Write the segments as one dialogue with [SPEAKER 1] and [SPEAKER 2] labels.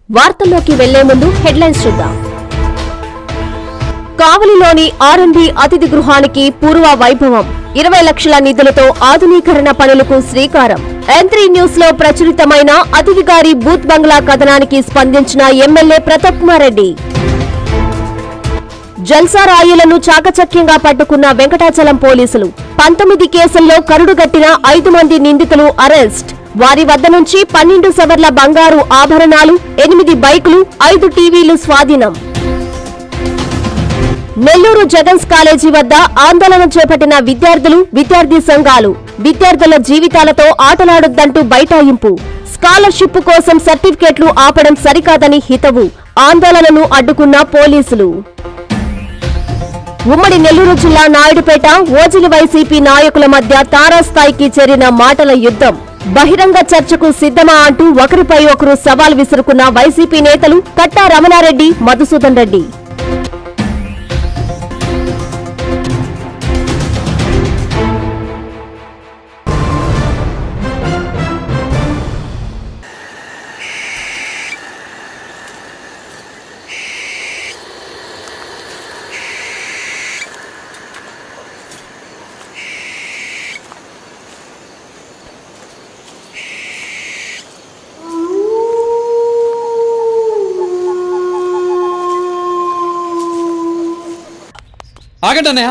[SPEAKER 1] వార్తల్లోకి వెళ్లే ముందు హెడ్లైన్స్ చూద్దాం కావలిలోని ఆర్ఎండ్బి అతిథి గృహానికి పూర్వ వైభవం ఇరవై లక్షల నిధులతో ఆధునీకరణ పనులకు శ్రీకారం ఎంత్రీ న్యూస్ లో ప్రచురితమైన అతిథి గారి బూత్ బంగ్లా కథనానికి స్పందించిన ఎమ్మెల్యే ప్రతాప్ కుమార్ రెడ్డి జల్సా రాయులను చాకచక్యంగా పట్టుకున్న వెంకటాచలం పోలీసులు పంతొమ్మిది కేసుల్లో కరుడుగట్టిన ఐదు మంది నిందితులు అరెస్ట్ వారి వద్ద నుంచి పన్నెండు సవర్ల బంగారు ఆభరణాలు ఎనిమిది బైకులు ఐదు టీవీలు స్వాధీనం నెల్లూరు జగన్స్ కాలేజీ వద్ద ఆందోళన చేపట్టిన విద్యార్థులు విద్యార్థి సంఘాలు విద్యార్థుల జీవితాలతో ఆటలాడొద్దంటూ బైఠాయింపు స్కాలర్షిప్ కోసం సర్టిఫికెట్లు ఆపడం సరికాదని హితవు ఆందోళనను అడ్డుకున్న పోలీసులు ఉమ్మడి నెల్లూరు జిల్లా నాయుడుపేట ఓజిలి వైసీపీ నాయకుల మధ్య తారాస్థాయికి చేరిన మాటల యుద్ధం బహిరంగ చర్చకు సిద్ధమా అంటూ ఒకరిపై ఒకరు సవాల్ విసురుకున్న వైసీపీ నేతలు కట్టా రమణారెడ్డి మధుసూదన్ రెడ్డి
[SPEAKER 2] ఆగండి అన్నయ్య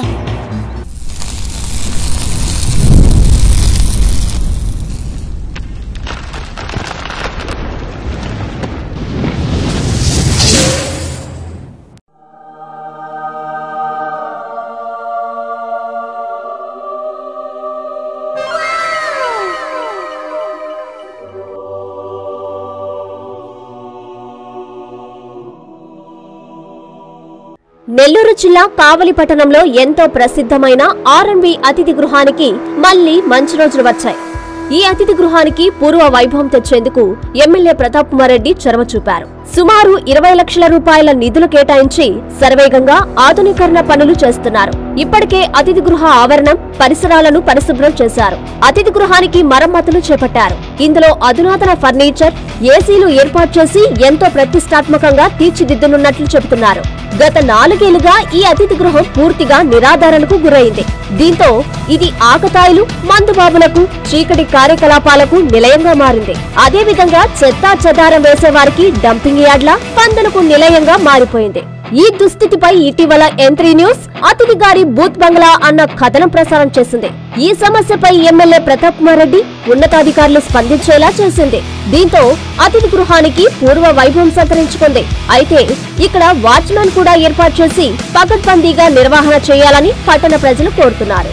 [SPEAKER 1] నెల్లూరు జిల్లా కావలి పట్టణంలో ఎంతో ప్రసిద్ధమైన ఆర్ఎంబి అతిథి గృహానికి మళ్లీ మంచి రోజులు వచ్చాయి ఈ అతిథి గృహానికి పూర్వ వైభవం తెచ్చేందుకు ఎమ్మెల్యే ప్రతాప్ కుమార్ రెడ్డి చొరవ చూపారు సుమారు ఇరవై లక్షల రూపాయల నిధులు కేటాయించి సర్వేగంగా ఆధునీకరణ పనులు చేస్తున్నారు ఇప్పటికే అతిథి గృహ ఆవరణం పరిసరాలను పరిశుభ్రం చేశారు అతిథి గృహానికి మరమ్మతులు చేపట్టారు ఇందులో అధునాతన ఫర్నిచర్ ఏసీలు ఏర్పాటు చేసి ఎంతో ప్రతిష్టాత్మకంగా తీర్చిదిద్దనున్నట్లు చెబుతున్నారు గత నాలుగేళ్లుగా ఈ అతిథి గృహం పూర్తిగా నిరాధారణకు గురైంది దీంతో ఇది ఆకతాయిలు మందుబాబులకు చీకటి కార్యకలాపాలకు నిలయంగా మారింది అదే విధంగా చెత్తా చెదారం వేసేవారికి డంపింగ్ యార్డ్ల పందులకు నిలయంగా మారిపోయింది ఈ దుస్థితిపై ఇటీవల ఎంత్రీ న్యూస్ అతిథి గారి బూత్ బంగ్లా అన్న కథనం ప్రసారం చేసింది ఈ సమస్యపై ఎమ్మెల్యే ప్రతాప్ కుమార్ రెడ్డి ఉన్నతాధికారులు స్పందించేలా చేసింది దీంతో అతిథి గృహానికి పూర్వ వైభవం సంతరించుకుంది అయితే ఇక్కడ వాచ్మెన్ కూడా ఏర్పాటు చేసి పకడ్బందీగా నిర్వహణ చేయాలని పట్టణ ప్రజలు కోరుతున్నారు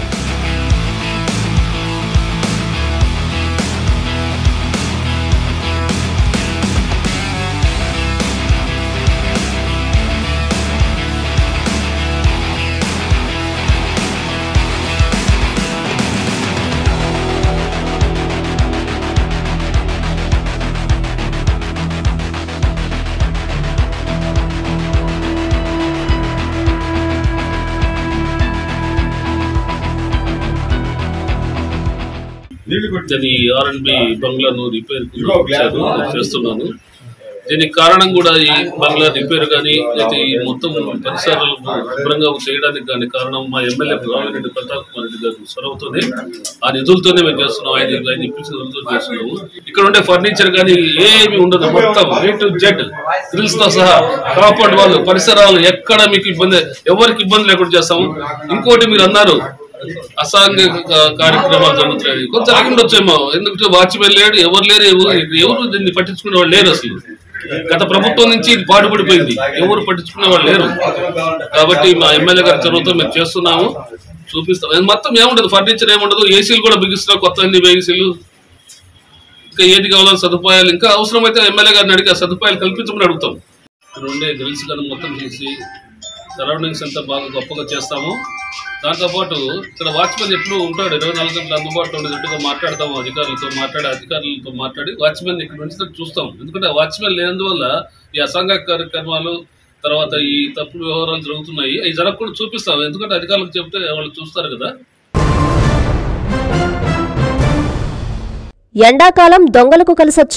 [SPEAKER 3] అది ఆర్ఎన్బి బంగ్లాను రిపేర్ ఇచ్చారు చేస్తున్నాను దీనికి కారణం కూడా ఈ బంగ్లా రిపేర్ కానీ అయితే ఈ మొత్తం పరిసరాలు శుభ్రంగా చేయడానికి కానీ కారణం మా ఎమ్మెల్యే రామిరెడ్డి ప్రతాప్ కుమార్ రెడ్డి గారు చొరవతోనే ఆ నిధులతోనే మేము చేస్తున్నాం ఆయన ఆయన ఇప్పించిన నిధులతో చేస్తున్నాము ఇక్కడ ఉండే ఫర్నిచర్ కానీ ఏమి ఉండదు మొత్తం ఏ టు జెడ్ గ్రిల్స్ తో సహా కాంపౌండ్ వాళ్ళు పరిసరాలు ఎక్కడ మీకు ఇబ్బంది ఎవరికి ఇబ్బంది లేకుండా చేస్తాము ఇంకోటి మీరు అన్నారు అసాంఘిక కా- కార్యక్రమాలు జరుగుతున్నాయి కొంచెం ఆగి ఉండొచ్చేమో ఎందుకంటే వాచ్మెన్ లేడు ఎవరు లేరు ఎవరు ఎవరు దీన్ని పట్టించుకునే వాళ్ళు లేరు అసలు గత ప్రభుత్వం నుంచి ఇది పాటుపడిపోయింది ఎవరు పట్టించుకునే వాళ్ళు లేరు కాబట్టి మా ఎమ్మెల్యే గారి చొరవతో మేము చేస్తున్నాము చూపిస్తాం అది మొత్తం ఏముండదు ఫర్నిచర్ ఏముండదు ఏసీలు కూడా బిగిస్తున్నాం కొత్త అన్ని ఏసీలు ఇంకా ఏది కావాలని సదుపాయాలు ఇంకా అవసరమైతే ఎమ్మెల్యే గారిని అడిగి ఆ సదుపాయాలు కల్పించమని అడుగుతాం ఇక్కడ ఉండే గ్రిల్స్ కానీ మొత్తం తీసి సరౌండింగ్స్ అంతా బాగా గొప్పగా చేస్తాము దాంతోపాటు ఇక్కడ వాచ్మెన్ ఎప్పుడు ఉంటాడు ఇరవై నాలుగు గంటలు అందుబాటులో ఉండేటట్టుగా మాట్లాడతాము అధికారులతో మాట్లాడి అధికారులతో మాట్లాడి వాచ్మెన్ ఇక్కడ నుంచి చూస్తాం ఎందుకంటే ఆ వాచ్మెన్ లేనందువల్ల ఈ అసాంఘిక కార్యక్రమాలు తర్వాత ఈ తప్పుడు వ్యవహారాలు జరుగుతున్నాయి అవి జరగకుండా చూపిస్తాం ఎందుకంటే అధికారులకు చెప్తే వాళ్ళు చూస్తారు కదా
[SPEAKER 1] ఎండాకాలం దొంగలకు కలిసొచ్చింది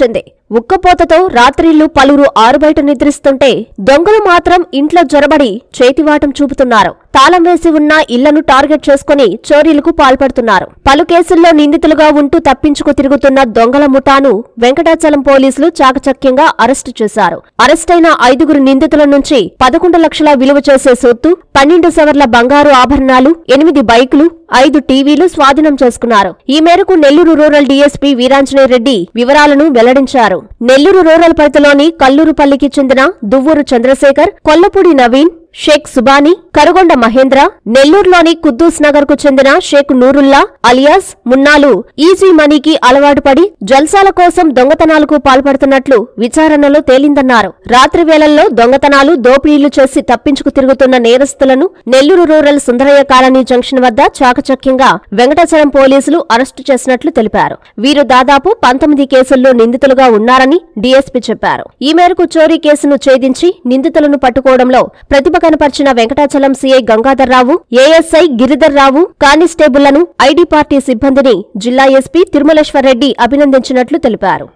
[SPEAKER 1] ఉక్కపోతతో రాత్రిళ్లు పలువురు ఆరుబయట నిద్రిస్తుంటే దొంగలు మాత్రం ఇంట్లో జొరబడి చేతివాటం చూపుతున్నారు తాళం వేసి ఉన్న ఇళ్లను టార్గెట్ చేసుకుని చోరీలకు పాల్పడుతున్నారు పలు కేసుల్లో నిందితులుగా ఉంటూ తప్పించుకు తిరుగుతున్న దొంగల ముఠాను వెంకటాచలం పోలీసులు చాకచక్యంగా అరెస్టు చేశారు అరెస్టైన ఐదుగురు నిందితుల నుంచి పదకొండు లక్షల విలువ చేసే సొత్తు పన్నెండు సవర్ల బంగారు ఆభరణాలు ఎనిమిది బైకులు ఐదు టీవీలు స్వాధీనం చేసుకున్నారు ఈ మేరకు నెల్లూరు రూరల్ డీఎస్పీ వీరాంజనేయ రెడ్డి వివరాలను వెల్లడించారు నెల్లూరు రూరల్ పరిధిలోని కల్లూరుపల్లికి చెందిన దువ్వూరు చంద్రశేఖర్ కొల్లపూడి నవీన్ షేక్ సుబానీ కరుగొండ మహేంద్ర నెల్లూరులోని కుద్దూస్ నగర్ కు చెందిన షేక్ నూరుల్లా అలియాస్ మున్నాలు ఈజీ మనీకి అలవాటు పడి జల్సాల కోసం దొంగతనాలకు పాల్పడుతున్నట్లు విచారణలో తేలిందన్నారు రాత్రి వేళల్లో దొంగతనాలు దోపిడీలు చేసి తప్పించుకు తిరుగుతున్న నేరస్తులను Nellore rural Sundarayya colony junction వద్ద చాకచక్యంగా వెంకటాచలం పోలీసులు అరెస్టు చేసినట్లు తెలిపారు వీరు దాదాపు పంతొమ్మిది కేసుల్లో నిందితులుగా ఉన్నారని డీఎస్పీ చెప్పారు ఈ మేరకు చోరీ కేసును ఛేదించి నిందితులను పట్టుకోవడంలో ప్రతిభ కనపర్చిన వెంకటాచలం సీఐ గంగాధర్రావు ఏఎస్ఐ గిరిధర్రావు కానిస్టేబుళ్లను ఐడీ పార్టీ సిబ్బందిని జిల్లా ఎస్పీ తిరుమలేశ్వరరెడ్డి అభినందించినట్లు తెలిపారు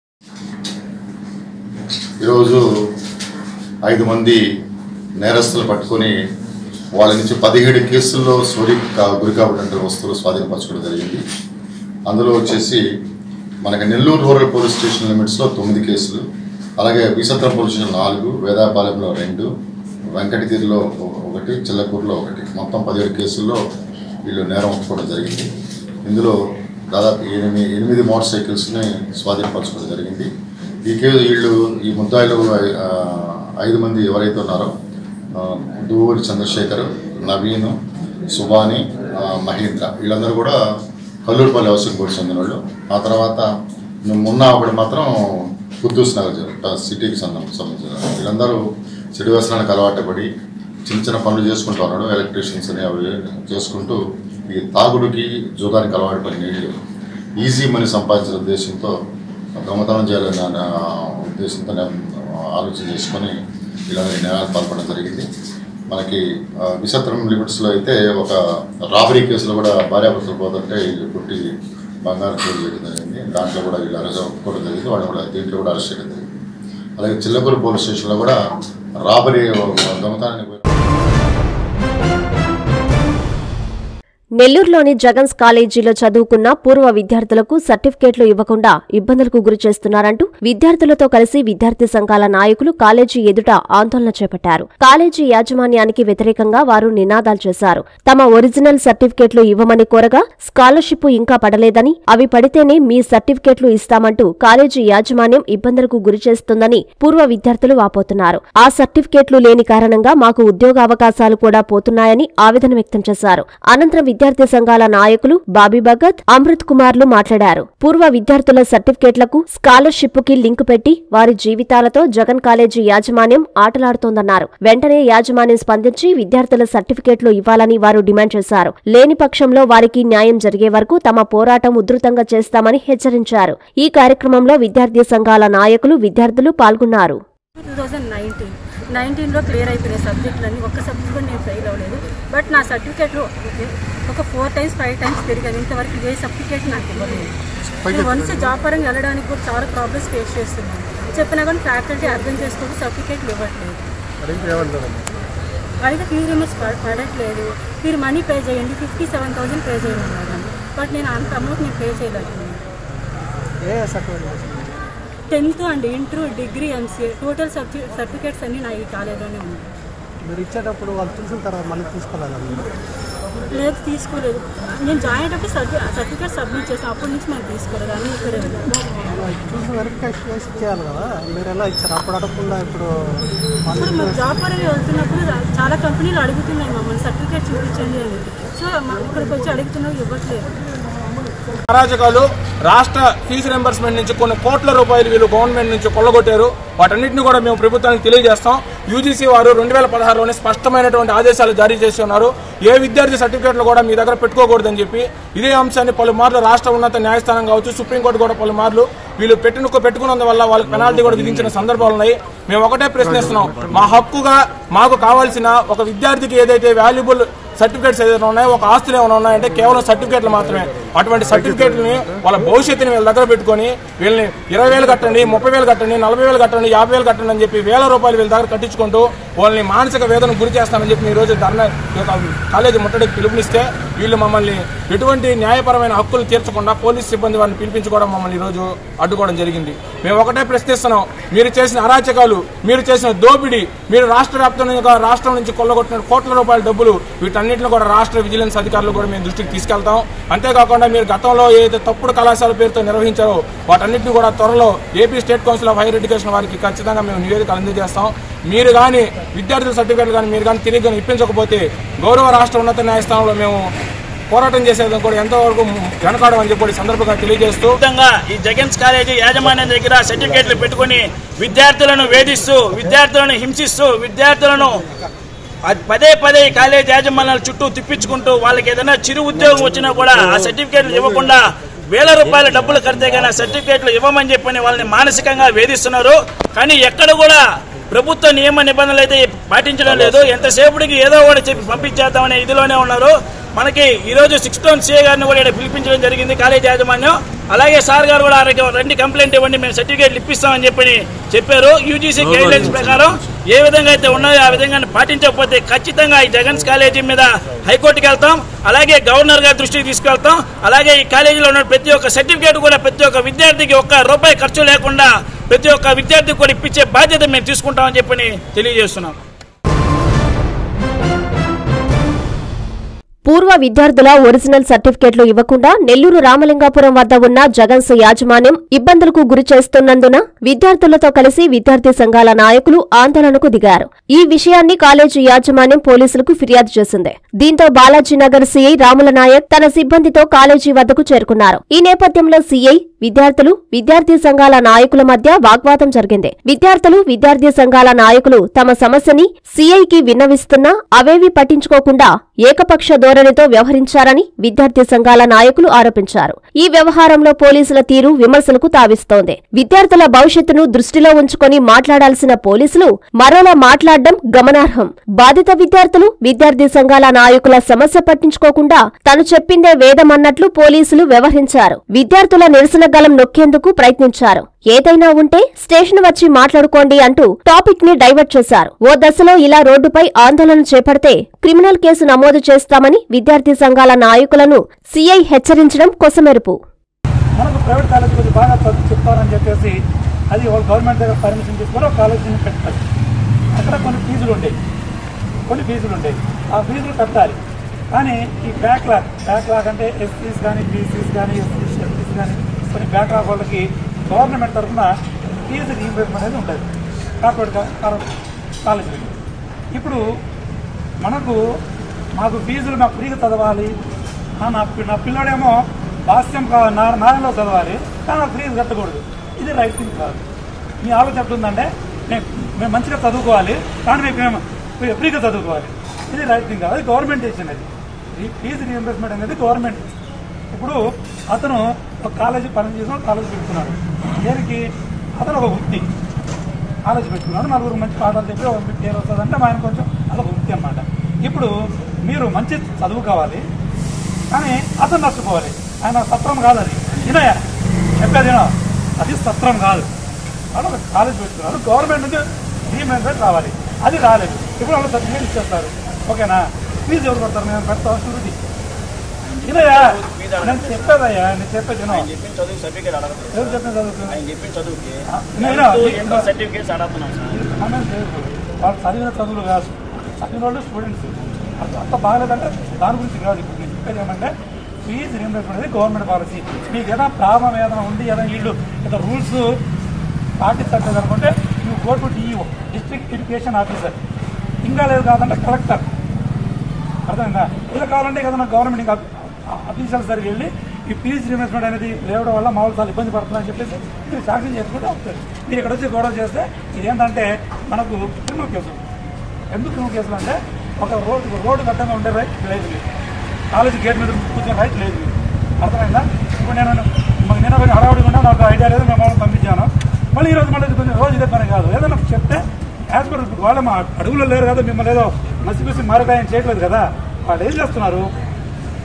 [SPEAKER 2] ఈరోజు ఐదు మంది నేరస్తులు పట్టుకొని వాళ్ళ నుంచి పదిహేడు కేసుల్లో సోరీ కా- గురి కాబడినట్టు వస్తువులు స్వాధీనపరచుకోవడం జరిగింది అందులో వచ్చేసి మనకి నెల్లూరు రూరల్ పోలీస్ స్టేషన్ లిమిట్స్లో తొమ్మిది కేసులు అలాగే విసత్రం పోలీస్ స్టేషన్ నాలుగు వేదాపాలెంలో రెండు వెంకటగిరిలో ఒ- ఒకటి చిల్లకూరులో ఒకటి మొత్తం పదిహేడు కేసుల్లో వీళ్ళు నేరం ఒప్పుకోవడం జరిగింది ఇందులో దాదాపు ఎనిమిది ఎనిమిది మోటార్ సైకిల్స్ని స్వాధీనపరచుకోవడం జరిగింది ఈ కేసు వీళ్ళు ఈ ముద్దాయిలు ఆ, ఐదు మంది ఎవరైతే ఉన్నారో ఆ, దువ్వూరి చంద్రశేఖర్ నవీన్ సుబాని ఆ, మహేంద్ర వీళ్ళందరూ కూడా కల్లూరుపల్లి హౌసింగ్ బోర్డు చెందిన వాళ్ళు ఆ తర్వాత మున్నా ఒకటి మాత్రం కుద్దూస్ నగర్ జ- సిటీకి సంబంధం సంబంధించిన వాళ్ళు. వీళ్ళందరూ చెడు వ్యసనానికి అలవాటు పడి చిన్న చిన్న పనులు చేసుకుంటూ ఉన్నాడు ఎలక్ట్రీషియన్స్ అని అవి చేసుకుంటూ ఈ తాగుడుకి జూదానికి అలవాటు పడిన వీళ్ళు ఈజీ మనీ సంపాదించిన ఉద్దేశంతో దొంగతనం చేయాలన్న నా ఉద్దేశంతో నేను ఆలోచన చేసుకొని ఇలాంటి నేరాలు పాల్పడడం జరిగింది మనకి ఆ, విసత్రం లిమిట్స్లో అయితే ఒక రాబరీ కేసులో కూడా భార్యాభర్తలు పోతుంటే వీళ్ళు పుట్టి బంగారు చోటు చేయడం జరిగింది దాంట్లో కూడా వీళ్ళు అరెస్ట్ ఒప్పుకోవడం జరిగింది వాళ్ళు కూడా దీంట్లో కూడా అరెస్ట్ చేయడం జరిగింది అలాగే చిల్లకూరు పోలీస్ స్టేషన్లో కూడా రాబరీ దొంగతనాన్ని
[SPEAKER 1] నెల్లూరులోని జగన్స్ కాలేజీలో చదువుకున్న పూర్వ విద్యార్థులకు సర్టిఫికేట్లు ఇవ్వకుండా ఇబ్బందులకు గురి చేస్తున్నారంటూ విద్యార్థులతో కలిసి విద్యార్థి సంఘాల నాయకులు కాలేజీ ఎదుట ఆందోళన చేపట్టారు కాలేజీ యాజమాన్యానికి వ్యతిరేకంగా వారు నినాదాలు చేశారు తమ ఒరిజినల్ సర్టిఫికేట్లు ఇవ్వమని కోరగా స్కాలర్షిప్ ఇంకా పడలేదని అవి పడితేనే మీ సర్టిఫికేట్లు ఇస్తామంటూ కాలేజీ యాజమాన్యం ఇబ్బందులకు గురి చేస్తుందని పూర్వ విద్యార్థులు వాపోతున్నారు ఆ సర్టిఫికేట్లు లేని కారణంగా మాకు ఉద్యోగ అవకాశాలు కూడా పోతున్నాయని ఆవేదన వ్యక్తం చేశారు అనంతరం విద్యార్థి సంఘాల నాయకులు బాబీ భగత్ అమృత్ కుమార్లు మాట్లాడారు పూర్వ విద్యార్థుల సర్టిఫికేట్లకు స్కాలర్షిప్ కి లింక్ పెట్టి వారి జీవితాలతో జగన్ కాలేజీ యాజమాన్యం ఆటలాడుతోందన్నారు వెంటనే యాజమాన్యం స్పందించి విద్యార్థుల సర్టిఫికేట్లు ఇవ్వాలని వారు డిమాండ్ చేశారు లేని పక్షంలో వారికి న్యాయం జరిగే వరకు తమ పోరాటం ఉధృతంగా చేస్తామని హెచ్చరించారు ఈ కార్యక్రమంలో విద్యార్థి సంఘాల నాయకులు విద్యార్థులు పాల్గొన్నారు
[SPEAKER 4] టూ థౌజండ్ నైన్టీన్ నైన్టీన్లో క్లియర్ అయిపోయినాయి సబ్జెక్టులన్నీ ఒక్క సబ్జెక్ట్ కూడా నేను ఫెయిల్ అవ్వలేదు బట్ నా సర్టిఫికేట్లో ఒక ఫోర్ టైమ్స్ ఫైవ్ టైమ్స్ తిరిగాను ఇంతవరకు ఏ సర్టిఫికేట్ నాకు ఇవ్వలేదు నేను వన్స్ జాబ్ పరంగా వెళ్ళడానికి కూడా చాలా ప్రాబ్లమ్స్ ఫేస్ చేస్తున్నాను చెప్పినా కానీ ఫ్యాకల్టీ అర్థం చేసుకుంటూ సర్టిఫికేట్లు ఇవ్వట్లేదు అయితే ఫీ రిమర్స్ పడట్లేదు మీరు మనీ పే చేయండి ఫిఫ్టీ సెవెన్ థౌసండ్ పే చేయమన్నారు బట్ నేను అంత అమౌంట్ నేను పే చేయలేకపోయాను tenth and inter degree MCA total certificates అన్నీ నా ఈ కాలేజీలోనే ఉన్నాయి
[SPEAKER 5] మీరు ఇచ్చేటప్పుడు వాళ్ళు చూసిన తర్వాత మళ్ళీ తీసుకోలేదా మీరు
[SPEAKER 4] లేదు తీసుకోలేదు నేను జాయిన్ అయ్యేటప్పుడు సర్టిఫికేట్ సబ్మిట్ చేసాను అప్పటి నుంచి మనం తీసుకోలేదు అన్నీ ఇక్కడే ఉన్నాయి.
[SPEAKER 5] చూసి వెరిఫికేషన్ చేసి ఇచ్చేయాలి కదా మీరు ఎలా ఇచ్చారు అప్పుడు అడగకుండా ఇప్పుడు
[SPEAKER 4] ఇప్పుడు మరి జాబ్ పరంగా వెళ్తున్నప్పుడు చాలా కంపెనీలు అడుగుతున్నాయి మమ్మల్ని సర్టిఫికేట్ చూపించండి అని సో మా- ఇక్కడికి వచ్చి అడుగుతున్నా ఇవ్వట్లేదు
[SPEAKER 6] అరాచకాలు రాష్ట్ర ఫీజు రింబర్స్మెంట్ నుంచి కొన్ని కోట్ల రూపాయలు వీళ్ళు గవర్నమెంట్ నుంచి కొల్లగొట్టారు వాటన్నిటిని కూడా మేము ప్రభుత్వానికి తెలియజేస్తాం యూజీసీ వారు రెండు వేల పదహారులోనే స్పష్టమైనటువంటి ఆదేశాలు జారీ చేసి ఉన్నారు ఏ విద్యార్థి సర్టిఫికేట్లు కూడా మీ దగ్గర పెట్టుకోకూడదని చెప్పి ఇదే అంశాన్ని పలుమార్లు రాష్ట్ర ఉన్నత న్యాయస్థానం కావచ్చు సుప్రీంకోర్టు కూడా పలుమార్లు వీళ్ళు పెట్టుకు పెట్టుకున్నందువల్ల వాళ్ళకి పెనాల్టీ కూడా విధించిన సందర్భాలు ఉన్నాయి మేము ఒకటే ప్రశ్నిస్తున్నాం మా హక్కుగా మాకు కావాల్సిన ఒక విద్యార్థికి ఏదైతే వాల్యుబుల్ సర్టిఫికేట్స్ ఏదైనా ఉన్నాయో ఒక ఆస్తులు ఏమైనా ఉన్నాయంటే కేవలం సర్టిఫికేట్లు మాత్రమే అటువంటి సర్టిఫికేట్లని వాళ్ళ భవిష్యత్తుని వీళ్ళ దగ్గర పెట్టుకొని వీళ్ళని ఇరవై వేలు కట్టండి ముప్పై వేలు కట్టండి నలభై వేలు కట్టండి యాభై వేలు కట్టండి అని చెప్పి వేల రూపాయలు వీళ్ళ దగ్గర కట్టించుకుంటూ వాళ్ళని మానసిక వేదన గురి చేస్తామని చెప్పి ఈ రోజు ధర్నా ఈ యొక్క కాలేజీ ముట్టడికి పిలుపునిస్తే వీళ్ళు మమ్మల్ని ఎటువంటి న్యాయపరమైన హక్కులు తీర్చకుండా పోలీస్ సిబ్బంది వారిని పిలిపించుకోవడం మమ్మల్ని ఈ రోజు అడ్డుకోవడం జరిగింది మేము ఒకటే ప్రశ్నిస్తున్నాం మీరు చేసిన అరాచకాలు మీరు చేసిన దోపిడీ మీరు రాష్ట్ర వ్యాప్తంగా రాష్ట్రం నుంచి కొల్లగొట్టిన కోట్ల రూపాయల డబ్బులు వీటన్నిటిని కూడా రాష్ట్ర విజిలెన్స్ అధికారులు కూడా మేము దృష్టికి తీసుకెళ్తాం అంతేకాకుండా మీరు గతంలో ఏదైతే తప్పుడు కళాశాల పేరుతో నిర్వహించారో వాటన్నిటిని కూడా త్వరలో AP state council of higher education వారికి ఖచ్చితంగా మేము నివేదిక అందజేస్తాం మీరు కానీ విద్యార్థుల సర్టిఫికేట్లు కానీ మీరు కానీ తిరిగి కానీ ఇప్పించకపోతే గౌరవ రాష్ట్ర ఉన్నత న్యాయస్థానంలో మేము పోరాటం చేసేది కూడా ఎంతవరకు వెనకాడం అని చెప్పి ఈ సందర్భంగా తెలియజేస్తూ
[SPEAKER 7] విధంగా ఈ జగన్స్ కాలేజీ యాజమాన్యం దగ్గర సర్టిఫికేట్లు పెట్టుకుని విద్యార్థులను వేధిస్తూ విద్యార్థులను హింసిస్తూ విద్యార్థులను అది పదే పదే ఈ కాలేజ్ యాజమాన్యాల చుట్టూ తిప్పించుకుంటూ వాళ్ళకి ఏదైనా చిరు ఉద్యోగం వచ్చినా కూడా ఆ సర్టిఫికేట్లు ఇవ్వకుండా వేల రూపాయల డబ్బులు కడితే కానీ ఆ సర్టిఫికేట్లు ఇవ్వమని చెప్పని వాళ్ళని మానసికంగా వేధిస్తున్నారు కానీ ఎక్కడ కూడా ప్రభుత్వ నియమ నిబంధనలు అయితే పాటించడం లేదు ఎంతసేపటికి ఏదో ఒకటి చెప్పి పంపించేద్దామనే ఇదిలోనే ఉన్నారు మనకి ఈ రోజు సిక్స్ టౌన్ సీఏ గారిని కూడా ఇక్కడ పిలిపించడం జరిగింది కాలేజ్ యాజమాన్యం అలాగే సార్ గారు కూడా ఆరోగ్య రండి కంప్లైంట్ ఇవ్వండి మేము సర్టిఫికేట్లు ఇప్పిస్తామని చెప్పి చెప్పారు యూజీసీ గైడ్ లైన్స్ ప్రకారం ఏ విధంగా అయితే ఉన్నాయో ఆ విధంగా పాటించకపోతే ఖచ్చితంగా ఈ జగన్స్ కాలేజీ మీద హైకోర్టుకి వెళ్తాం అలాగే గవర్నర్ గారి దృష్టికి తీసుకెళ్తాం అలాగే ఈ కాలేజీలో ఉన్న ప్రతి ఒక్క సర్టిఫికేట్ కూడా ప్రతి ఒక్క విద్యార్థికి ఒక్క రూపాయి ఖర్చు లేకుండా ప్రతి ఒక్క విద్యార్థికి కూడా ఇప్పించే బాధ్యత మేము తీసుకుంటామని చెప్పని తెలియజేస్తున్నాం
[SPEAKER 1] పూర్వ విద్యార్థుల ఒరిజినల్ సర్టిఫికేట్లు ఇవ్వకుండా నెల్లూరు రామలింగాపురం వద్ద ఉన్న జగన్స్ యాజమాన్యం ఇబ్బందులకు గురి చేస్తున్నందున విద్యార్థులతో కలిసి విద్యార్థి సంఘాల నాయకులు ఆందోళనకు దిగారు ఈ విషయాన్ని కాలేజీ యాజమాన్యం పోలీసులకు ఫిర్యాదు చేసింది దీంతో బాలాజీనగర్ సీఐ రాముల నాయక్ తన సిబ్బందితో కాలేజీ వద్దకు చేరుకున్నారు ఈ నేపథ్యంలో సీఐ విద్యార్థులు విద్యార్థి సంఘాల నాయకుల మధ్య వాగ్వాదం జరిగింది విద్యార్థులు విద్యార్థి సంఘాల నాయకులు తమ సమస్యని సీఐకి విన్నవిస్తున్నా అవేవి పట్టించుకోకుండా ఏకపక్ష ధోరణితో వ్యవహరించారని విద్యార్థి సంఘాల నాయకులు ఆరోపించారు ఈ వ్యవహారంలో పోలీసుల తీరు విమర్శలకు తావిస్తోంది విద్యార్థుల భవిష్యత్తును దృష్టిలో ఉంచుకొని మాట్లాడాల్సిన పోలీసులు మరోలా మాట్లాడడం గమనార్హం బాధిత విద్యార్థులు విద్యార్థి సంఘాల నాయకుల సమస్య పట్టించుకోకుండా తను చెప్పిందే వేదమన్నట్లు పోలీసులు వ్యవహరించారు విద్యార్థుల నిరసన గలం నొక్కేందుకు ప్రయత్నించారు ఏదైనా ఉంటే స్టేషన్ వచ్చి మాట్లాడుకోండి అంటూ టాపిక్ ని డైవర్ట్ చేశారు ఓ దశలో ఇలా రోడ్డుపై ఆందోళన చేపడితే క్రిమినల్ కేసు నమోదు చేస్తామని విద్యార్థి సంఘాల నాయకులను సీఐ హెచ్చరించడం కొసమెరుపు
[SPEAKER 5] మనకు ప్రైవేట్ కాలేజ్ గురించి బాగా చదువు చెప్తారని చెప్పేసి అది వాళ్ళు గవర్నమెంట్ దగ్గర పర్మిషన్ తీసుకొని ఒక కాలేజీని పెట్టారు అక్కడ కొన్ని ఫీజులు ఉండేవి కొన్ని ఫీజులు ఉండేవి ఆ ఫీజులు కట్టాలి కానీ ఈ బ్యాక్లాగ్ బ్యాక్లాగ్ అంటే ఎస్సీస్ కానీ బీసీస్ కానీ ఎస్సీస్ ఎస్సీస్ కానీ కొన్ని బ్యాక్లాగ్ వాళ్ళకి గవర్నమెంట్ తరఫున ఫీజు రీయింబర్స్మెంట్ అనేది ఉంటుంది కార్పొరేట్ కాలేజీ ఇప్పుడు మనకు మాకు ఫీజులు మాకు ఫ్రీగా చదవాలి ఆ, నా పి- నా పిల్లాడేమో భాష్యం కా- నా- నారాయణలో చదవాలి కానీ నాకు ఫీజు కట్టకూడదు ఇది రైట్ థింగ్ కాదు మీ ఆలోచన ఎట్లుందంటే మేము మేము మంచిగా చదువుకోవాలి కానీ మీకు మేము ఫ్రీ- ఫ్రీగా చదువుకోవాలి ఇది రైట్ థింగ్ కాదు అది గవర్నమెంట్ ఇచ్చినది ఈ ఫీజు రీఎంబర్స్మెంట్ అనేది గవర్నమెంట్ ఇప్పుడు అతను ఒక కాలేజీ పని చేసిన కాలేజీ పెడుతున్నాడు దేనికి అతను ఒక వృత్తి కాలేజీ పెట్టుకున్నాడు నలుగురు మంచి పాఠాలు చెప్పి ఒక మీకు పేరు వస్తుంది అంటే ఆయన కొంచెం అదొక వృత్తి అనమాట ఇప్పుడు మీరు మంచి చదువు కావాలి కానీ అతను నష్టపోవాలి ఆయన సత్రం కాదు అది వినయా చెప్పేది వినో అది సత్రం కాదు వాళ్ళు ఒక కాలేజ్ పెట్టుకున్నారు గవర్నమెంట్ నుంచి రీమెంబర్మెంట్ రావాలి అది రాలేదు ఇప్పుడు వాళ్ళు సర్టిఫికేట్ ఇచ్చేస్తారు ఓకేనా ఫీజు ఎవరు పడతారు నేను పెడతా షూరిటీ వినయా నేను చెప్పేదయ్యా నేను చెప్పేది వినో
[SPEAKER 7] చెప్పిన చదువు సర్టిఫికేట్ అడగదు
[SPEAKER 5] ఎవరు చెప్పిన చదువుకు
[SPEAKER 7] ఆయన చెప్పిన చదువుకి
[SPEAKER 5] వినో
[SPEAKER 7] ఎన్నో సర్టిఫికేట్స్ అడుగుతున్నాం సార్
[SPEAKER 5] కామెంట్ చేయకూడదు వాళ్ళు చదివిన చదువులు కాదు చదివిన వాళ్ళు స్టూడెంట్స్ అది అంత బాగాలేదంటే దాని గురించి కాదు ఇప్పుడు నేను చెప్పేది ఏమంటే ఫీజు రీంబర్స్మెంట్ అనేది గవర్నమెంట్ పాలసీ మీకు ఏదైనా ప్రాబ్లం ఏదైనా ఉంది ఏదైనా వీళ్ళు ఏదో రూల్స్ పాటించట్లేదు అనుకుంటే you go to DEO district education officer ఇంకా లేదు కాదంటే కలెక్టర్ అర్థమైందా ఇలా కావాలంటే ఏదైనా గవర్నమెంట్ ఇంకా అఫీషియల్స్ దగ్గరికి వెళ్ళి ఈ ఫీజు రీఇన్వెస్ట్మెంట్ అనేది లేవడం వల్ల మామూలు చాలా ఇబ్బంది పడుతుందని చెప్పేసి మీరు సాక్ష్యం చేసుకుంటే అవుతుంది మీరు ఇక్కడ వచ్చి గొడవ చేస్తే ఇదేంటంటే మనకు క్రిమినల్ కేసు ఎందుకు క్రిమినల్ కేసులు అంటే ఒక రోడ్డు రోడ్డు కట్టంగా ఉండే రైట్ లేదు మీకు. కాలేజీ గేట్ మీద కూర్చొని రైట్ లేదు మీకు. అర్థమైందా ఇప్పుడు నేను మాకు నేను కొంచెం హడావుడిగా ఉన్నా నాకు ఐడియా లేదు మేము వాళ్ళని పంపించాను మళ్ళీ ఈ రోజు మళ్ళీ కొంచెం రోజు ఇదే పని కాదు ఏదైనా చెప్తే యాజ్ పర్ వాళ్ళు మా అడుగులో లేరు కదా మిమ్మల్ని ఏదో మసిపిసి మారకాయం చేయట్లేదు కదా వాళ్ళు ఏం చేస్తున్నారు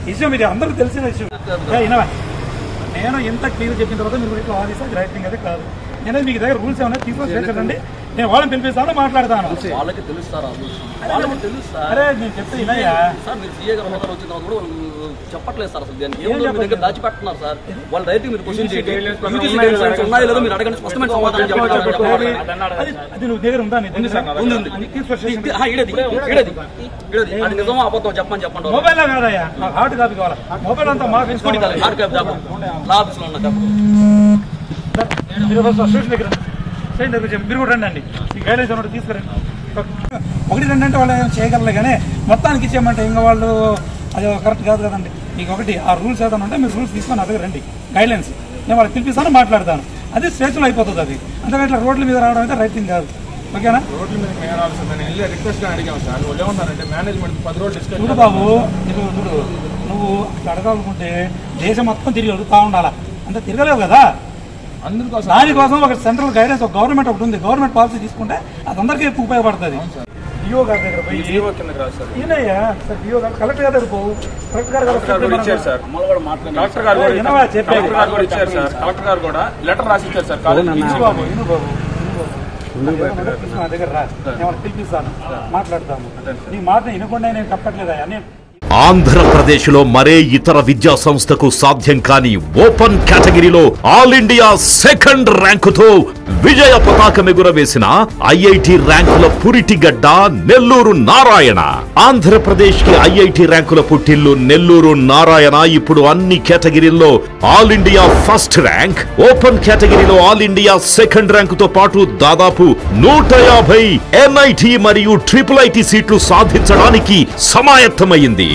[SPEAKER 5] విషయం ఇది అందరికీ తెలిసిన విషయం ఏ, వినవా నేను ఎంత క్లియర్ చెప్పిన తర్వాత మీరు ఇట్లా ఆఫీసర్ రైటింగ్ అయితే కాదు నేను మీకు దగ్గర రూల్స్ ఏమైనా తీసుకొని చేర్చండి నేను వాళ్ళని పిలిపిస్తాను మాట్లాడతాను
[SPEAKER 8] వాళ్ళకి తెలుస్తారా వాళ్ళకి తెలుస్తా
[SPEAKER 5] అరే నేను చెప్తే వినయ్యా
[SPEAKER 8] సార్ మీరు సీఏ గారు హోదాలో వచ్చిన తర్వాత కూడా వాళ్ళు చెప్పట్లేదు సార్ అసలు దానికి
[SPEAKER 5] ఏం
[SPEAKER 8] ఏముందో మీ దగ్గర దాచిపెట్టున్నారు సార్ వాళ్ళ రైతు మీరు క్వశ్చన్ చేయండి యూజీసీ గైడ్లైన్స్ ఉన్నాయో లేదో మీరు అడగండి స్పష్టమైన సమాధానం చెప్పండి
[SPEAKER 5] అది అది నువ్వు దగ్గర ఉందా నీ దగ్గర?
[SPEAKER 8] ఉంది ఉంది
[SPEAKER 5] అది తీసుకొని స్టేషన్
[SPEAKER 8] ఆ, ఈడది ఈడది ఈడది అది నిజమా అబద్ధం చెప్పమని చెప్పండి
[SPEAKER 5] మొబైల్ కాదయ్యా నాకు హార్డ్ కాపీ కావాలా మొబైల్ అంతా మాకు
[SPEAKER 8] తీసుకోండి
[SPEAKER 5] ఇచ్చుకోండి
[SPEAKER 8] హార్డ్ కాపీ చెప్పండి లా ఆఫీస్లో ఉన్న చెప్పండి
[SPEAKER 5] మీరు ఫస్ట్ స్టేషన్ దగ్గర స్టేషన్ దగ్గర చెప్పి మీరు కూడా రండి అండి ఈ గైడెన్స్ అన్నట్టు తీసుకురండి ఒకటి రెండు అంటే వాళ్ళు ఏం చేయగలరు కానీ మొత్తానికి ఇచ్చేయమంటే ఇంకా వాళ్ళు అది కరెక్ట్ కాదు కదండి మీకు ఒకటి ఆ రూల్స్ ఏదైనా ఉంటే మీరు రూల్స్ తీసుకొని నా దగ్గర రండి గైడ్లైన్స్ నేను వాళ్ళకి పిలిపిస్తాను మాట్లాడతాను అది స్టేషన్లో అయిపోతుంది అది అంతగా ఇట్లా రోడ్ల మీద రావడం అయితే రైట్ థింగ్ కాదు ఓకేనా
[SPEAKER 6] రోడ్ల మీద మేము రావాల్సింది నేను వెళ్ళి రిక్వెస్ట్ గా అడిగాం సార్ వాళ్ళు ఏమన్నారంటే మేనేజ్మెంట్ పది రోజులు డిస్కస్
[SPEAKER 5] చూడు బాబు నువ్వు చూడు నువ్వు అట్లా అడగాలనుకుంటే దేశం మొత్తం తిరిగి అడుగుతా ఉండాలా అంత తిరగలేవు కదా
[SPEAKER 6] అందుకోసం
[SPEAKER 5] దానికోసం ఒక సెంట్రల్ గైడెన్స్ ఒక గవర్నమెంట్ ఒకటి ఉంది గవర్నమెంట్ పాలసీ తీసుకుంటే అది అందరికీ ఎక్కువ ఉపయోగపడుతుంది డిఓ గారి దగ్గర పోయి
[SPEAKER 6] జీవో కిందకి రాదు సార్
[SPEAKER 5] ఈయనయ్యా సార్ డిఓ గారు కలెక్టర్ గారి దగ్గర పోవు కలెక్టర్ గారు
[SPEAKER 6] కలెక్టర్ గారు కూడా ఇచ్చారు సార్ కలెక్టర్ గారు కూడా
[SPEAKER 5] వినవా చెప్పేది?
[SPEAKER 6] కలెక్టర్ గారు కూడా ఇచ్చారు సార్ కలెక్టర్ గారు కూడా లెటర్ రాసి ఇచ్చారు సార్ కాలేజ్
[SPEAKER 5] ఇను బాబు ఇను బాబు ఇను బాబు. నా దగ్గర రా నేను వాళ్ళకి పిలిపిస్తాను మాట్లాడతాము నీ మాట వినకుండా నేను తప్పట్లేదా నేను
[SPEAKER 9] ఆంధ్రప్రదేశ్లో మరే ఇతర విద్యా సంస్థకు సాధ్యం కాని ఓపెన్ కేటగిరీలో ఆల్ ఇండియా సెకండ్ ర్యాంకుతో విజయ పతాకం ఎగురవేసిన ఐఐటి ర్యాంకుల పురిటిగడ్డ నెల్లూరు నారాయణ ఆంధ్రప్రదేశ్ కి ఐఐటి ర్యాంకుల పుట్టిల్లు నెల్లూరు నారాయణ ఇప్పుడు అన్ని కేటగిరీల్లో all India first rank open కేటగిరీలో ఆల్ ఇండియా సెకండ్ ర్యాంకుతో పాటు దాదాపు నూట యాభై ఎన్ఐటి మరియు ట్రిపుల్ ఐటి సీట్లు సాధించడానికి సమాయత్తమైంది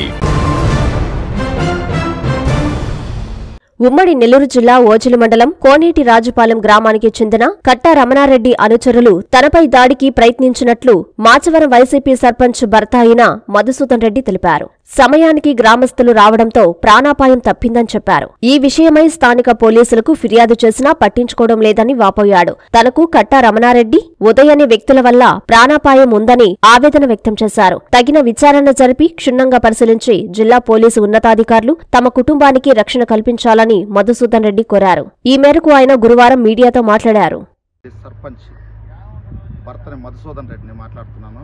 [SPEAKER 1] ఉమ్మడి నెల్లూరు జిల్లా ఓజిలి మండలం కోనేటి రాజుపాలెం గ్రామానికి చెందిన కట్టా రమణారెడ్డి అనుచరులు తనపై దాడికి ప్రయత్నించినట్లు మాచవరం వైసీపీ సర్పంచ్ భర్త అయిన మధుసూదన్ రెడ్డి తెలిపారు సమయానికి గ్రామస్తులు రావడంతో ప్రాణాపాయం తప్పిందని చెప్పారు ఈ విషయమై స్థానిక పోలీసులకు ఫిర్యాదు చేసినా పట్టించుకోవడం లేదని వాపోయాడు తనకు కట్టా రమణారెడ్డి ఉదయ్ అనే వ్యక్తుల వల్ల ప్రాణాపాయం ఉందని ఆవేదన వ్యక్తం చేశారు తగిన విచారణ జరిపి క్షుణ్ణంగా పరిశీలించి జిల్లా పోలీసు ఉన్నతాధికారులు తమ కుటుంబానికి రక్షణ కల్పించాలని మధుసూదన్ రెడ్డి కోరారు ఈ మేరకు ఆయన గురువారం మీడియాతో మాట్లాడారు
[SPEAKER 2] సర్పంచ్ భర్తని మధుసూదన్ రెడ్డిని మాట్లాడుతున్నాను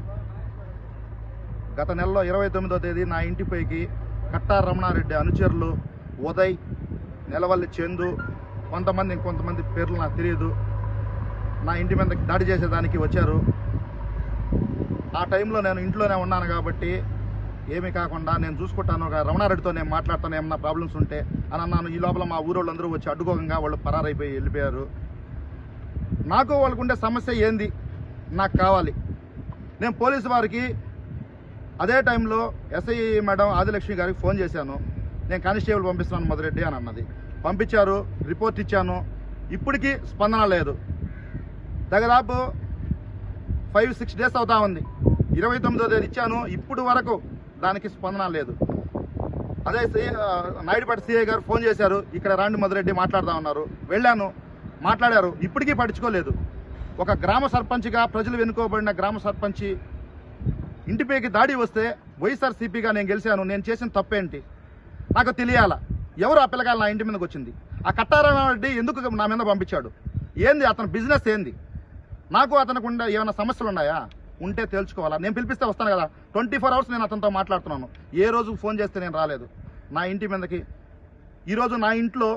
[SPEAKER 2] గత నెలలో ఇరవై తొమ్మిదో తేదీ నా ఇంటిపైకి కట్టా రమణారెడ్డి అనుచరులు ఉదయ్ నెలవల్లి చందు కొంతమంది ఇంకొంతమంది పేర్లు నాకు తెలియదు నా ఇంటి మీద దాడి చేసేదానికి వచ్చారు ఆ టైంలో నేను ఇంట్లోనే ఉన్నాను కాబట్టి ఏమీ కాకుండా నేను చూసుకుంటాను ఒక రమణారెడ్డితో నేను మాట్లాడతాను ఏమన్నా ప్రాబ్లమ్స్ ఉంటే అని అన్నాను ఈ లోపల మా ఊరోళ్ళందరూ వచ్చి అడ్డుకోకంగా వాళ్ళు పరారైపోయి వెళ్ళిపోయారు నాకు వాళ్ళకు ఉండే సమస్య ఏంది నాకు కావాలి నేను పోలీసు వారికి అదే టైంలో ఎస్ఐ మేడం ఆదిలక్ష్మి గారికి ఫోన్ చేశాను నేను కానిస్టేబుల్ పంపిస్తున్నాను మధురెడ్డి అని అన్నది పంపించారు రిపోర్ట్ ఇచ్చాను ఇప్పటికీ స్పందన లేదు దాదాపు ఫైవ్ సిక్స్ డేస్ అవుతా ఉంది ఇరవై తొమ్మిదో తేదీ ఇచ్చాను ఇప్పుడు వరకు దానికి స్పందన లేదు అదే సిఐ నాయుడుపేట సిఐ గారు ఫోన్ చేశారు ఇక్కడ రాండి మధురెడ్డి మాట్లాడుతా ఉన్నారు వెళ్ళాను మాట్లాడారు ఇప్పటికీ పట్టించుకోలేదు ఒక గ్రామ సర్పంచ్గా ప్రజలు వెనుకోబడిన గ్రామ సర్పంచి ఇంటిపైకి దాడి వస్తే వైఎస్ఆర్సీపీగా నేను గెలిచాను నేను చేసిన తప్పేంటి నాకు తెలియాల ఎవరు ఆ పిల్లగాలు నా ఇంటి మీదకి వచ్చింది ఆ కట్టారెడ్డి ఎందుకు నా మీద పంపించాడు ఏంది అతని బిజినెస్ ఏంది నాకు అతనికి ఉండే ఏమైనా సమస్యలు ఉన్నాయా ఉంటే తేల్చుకోవాలా నేను పిలిపిస్తే వస్తాను కదా ట్వంటీ ఫోర్ అవర్స్ నేను అతనితో మాట్లాడుతున్నాను ఏ రోజు ఫోన్ చేస్తే నేను రాలేదు నా ఇంటి మీదకి ఈరోజు నా ఇంట్లో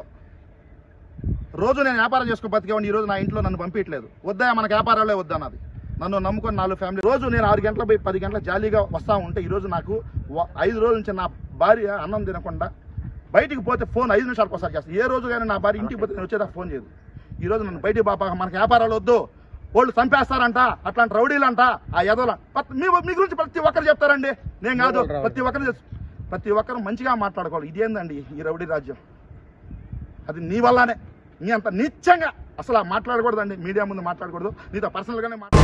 [SPEAKER 2] రోజు నేను వ్యాపారం చేసుకో బతికేవాడిని ఈ రోజు నా ఇంట్లో నన్ను పంపించట్లేదు వద్దా మనకు వ్యాపారాలే వద్దన్నది నన్ను నమ్ముకొని నాలుగు ఫ్యామిలీ రోజు నేను ఆరు గంటల పోయి పది గంటల జాలీగా వస్తా ఉంటే ఈరోజు నాకు వ- ఐదు రోజుల నుంచి నా భార్య అన్నం తినకుండా బయటికి పోతే ఫోన్ ఐదు నిమిషాలకు ఒకసారి చేస్తాను ఏ రోజు కానీ నా భార్య ఇంటికి పోతే నేను వచ్చేదాకా ఫోన్ చేయదు ఈ రోజు నన్ను బయటికి బాపా మనకి వ్యాపారాలు వద్దు వాళ్ళు చంపేస్తారంట అట్లాంటి రౌడీలంట ఆ ఎదవల పత్- మీ మీ గురించి ప్రతి ఒక్కరు చెప్తారండి నేను కాదు ప్రతి ఒక్కరు చెప్- ప్రతి ఒక్కరు మంచిగా మాట్లాడుకోవాలి ఇదేందండి ఈ రౌడీ రాజ్యం అది నీ వల్లనే నీ అంత నిత్యంగా అసలు ఆ మాట్లాడకూడదండి మీడియా ముందు మాట్లాడకూడదు నీతో పర్సనల్గానే మాట్లాడ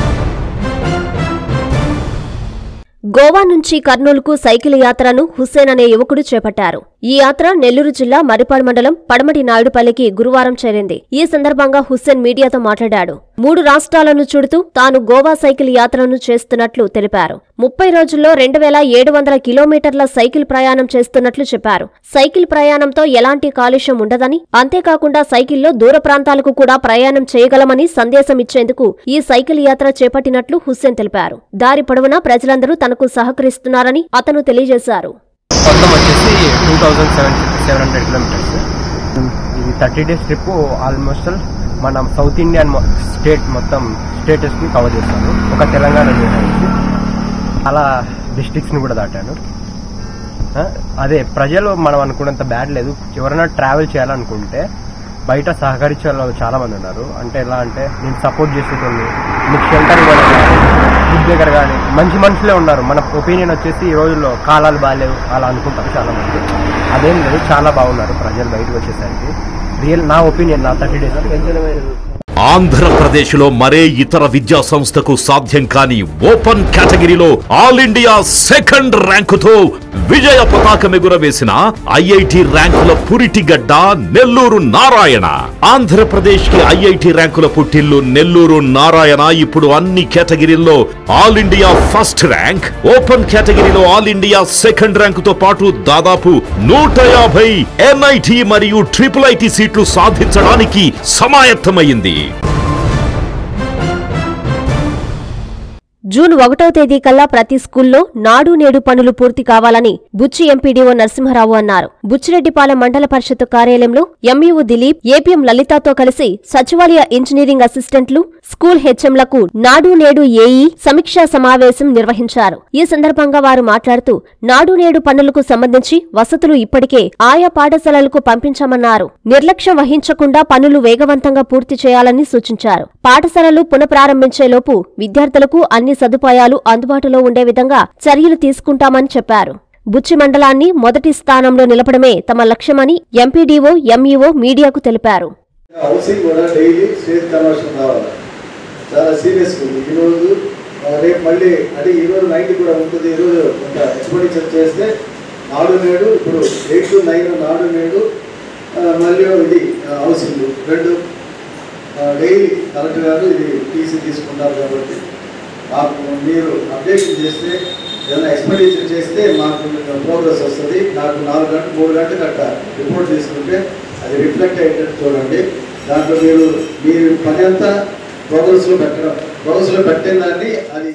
[SPEAKER 1] గోవా నుంచి కర్నూలుకు సైకిల్ యాత్రను హుస్సేన్ అనే యువకుడు చేపట్టారు ఈ యాత్ర నెల్లూరు జిల్లా మరిపాడు మండలం పడమటి నాయుడుపల్లికి గురువారం చేరింది ఈ సందర్భంగా హుస్సేన్ మీడియాతో మాట్లాడాడు మూడు రాష్ట్రాలను చుడుతూ తాను గోవా సైకిల్ యాత్రను చేస్తున్నట్లు తెలిపారు ముప్పై రోజుల్లో రెండు వేల ఏడు వందల కిలోమీటర్ల సైకిల్ ప్రయాణం చేస్తున్నట్లు చెప్పారు సైకిల్ ప్రయాణంతో ఎలాంటి కాలుష్యం ఉండదని అంతేకాకుండా సైకిల్లో దూర ప్రాంతాలకు కూడా ప్రయాణం చేయగలమని సందేశం ఇచ్చేందుకు ఈ సైకిల్ యాత్ర చేపట్టినట్లు హుస్సేన్ తెలిపారు దారి పొడవునా ప్రజలందరూ తనకు సహకరిస్తున్నారని అతను తెలియజేశారు
[SPEAKER 10] మొత్తం వచ్చేసి two thousand seven seven hundred kilometres ఇది థర్టీ డేస్ ట్రిప్ ఆల్మోస్ట్ మనం సౌత్ ఇండియన్ మొ- స్టేట్ మొత్తం స్టేటస్ని కవర్ చేస్తాను ఒక తెలంగాణ చేశాను అలా డిస్ట్రిక్ట్స్ని కూడా దాటాను ఆ, అదే ప్రజలు మనం అనుకున్నంత బ్యాడ్ లేదు ఎవరైనా ట్రావెల్ చేయాలనుకుంటే బయట సహకరించే వాళ్ళు చాలా మంది ఉన్నారు అంటే ఎలా అంటే నేను సపోర్ట్ చేసేటోళ్ళు మీకు షెల్టర్ ఇవ్వడం కానీ ఫుడ్ దగ్గర కానీ మంచి మనుషులే ఉన్నారు మన ఒపీనియన్ వచ్చేసి ఈ రోజుల్లో కాలాలు బాగాలేవు అలా అనుకుంటారు చాలా మంది అదేం లేదు చాలా బాగున్నారు ప్రజలు బయటకు వచ్చేసరికి రియల్ నా ఒపీనియన్ నా థర్టీ డేస్
[SPEAKER 9] ఆంధ్రప్రదేశ్లో మరే ఇతర విద్యా సంస్థకు సాధ్యం కాని ఓపెన్ కేటగిరీలో ఆల్ ఇండియా సెకండ్ ర్యాంకుతో విజయ పతాకం ఎగురవేసిన ఐఐటి ర్యాంకుల పురిటిగడ్డ నెల్లూరు నారాయణ ఆంధ్రప్రదేశ్ కి ఐఐటి ర్యాంకుల పుట్టిల్లు నెల్లూరు నారాయణ ఇప్పుడు అన్ని కేటగిరీల్లో all India first rank open కేటగిరీలో ఆల్ ఇండియా సెకండ్ ర్యాంకుతో పాటు దాదాపు నూట యాభై ఎన్ఐటి మరియు ట్రిపుల్ ఐటి సీట్లు సాధించడానికి సమాయత్తమైంది
[SPEAKER 1] జూన్ ఒకటవ తేదీ కల్లా ప్రతి స్కూల్లో నాడు నేడు పనులు పూర్తి కావాలని బుచ్చి ఎంపీడీఓ నరసింహారావు అన్నారు బుచ్చిరెడ్డిపాలెం మండల పరిషత్ కార్యాలయంలో ఎంఈఓ దిలీప్ ఏపీఎం లలితతో కలిసి సచివాలయ ఇంజనీరింగ్ అసిస్టెంట్లు స్కూల్ హెచ్ఎంలకు నాడు నేడు ఏఈ సమీక్షా సమావేశం నిర్వహించారు ఈ సందర్భంగా వారు మాట్లాడుతూ నాడు నేడు పనులకు సంబంధించి వసతులు ఇప్పటికే ఆయా పాఠశాలలకు పంపించామన్నారు నిర్లక్ష్యం వహించకుండా పనులు వేగవంతంగా పూర్తి చేయాలని సూచించారు పాఠశాలలు పునఃప్రారంభించేలోపు విద్యార్థులకు అన్ని సదుపాయాలు అందుబాటులో ఉండే విధంగా చర్యలు తీసుకుంటామని చెప్పారు బుచ్చి మండలాన్ని మొదటి స్థానంలో నిలపడమే తమ లక్ష్యమని ఎంపీడీఓ ఎంఈఓ మీడియాకు తెలిపారు
[SPEAKER 11] హౌసింగ్ కూడా డైలీ స్టేజ్ కన్వర్షన్ కావాలి చాలా సీరియస్గా ఉంది ఈరోజు ఆ, రేపు మళ్ళీ అంటే ఈరోజు నైట్ కూడా ఉంటుంది ఈరోజు కొంత ఎక్స్పెండిచర్ చేస్తే నాడు నేడు ఇప్పుడు ఎయిట్ టు నైన్ నాడు నేడు ఆ, మళ్ళీ ఇది ఆ, హౌసింగ్ రెండు డైలీ కలెక్టర్ గారు ఇది టీసీ తీసుకుంటారు కాబట్టి మాకు మీరు అప్డేషన్ చేస్తే ఏదైనా ఎక్స్పెండిచర్ చేస్తే మాకు ప్రోగ్రెస్ వస్తుంది నాకు నాలుగు గంటలు మూడు గంటలు కట్ట రిపోర్ట్ తీసుకుంటే అది రిఫ్లెక్ట్ అయ్యేటట్టు చూడండి దాంట్లో మీరు మీరు పని అంతా ప్రోగ్రెస్లో పెట్టడం ప్రోగ్రెస్లో పెట్టిన దాన్ని అది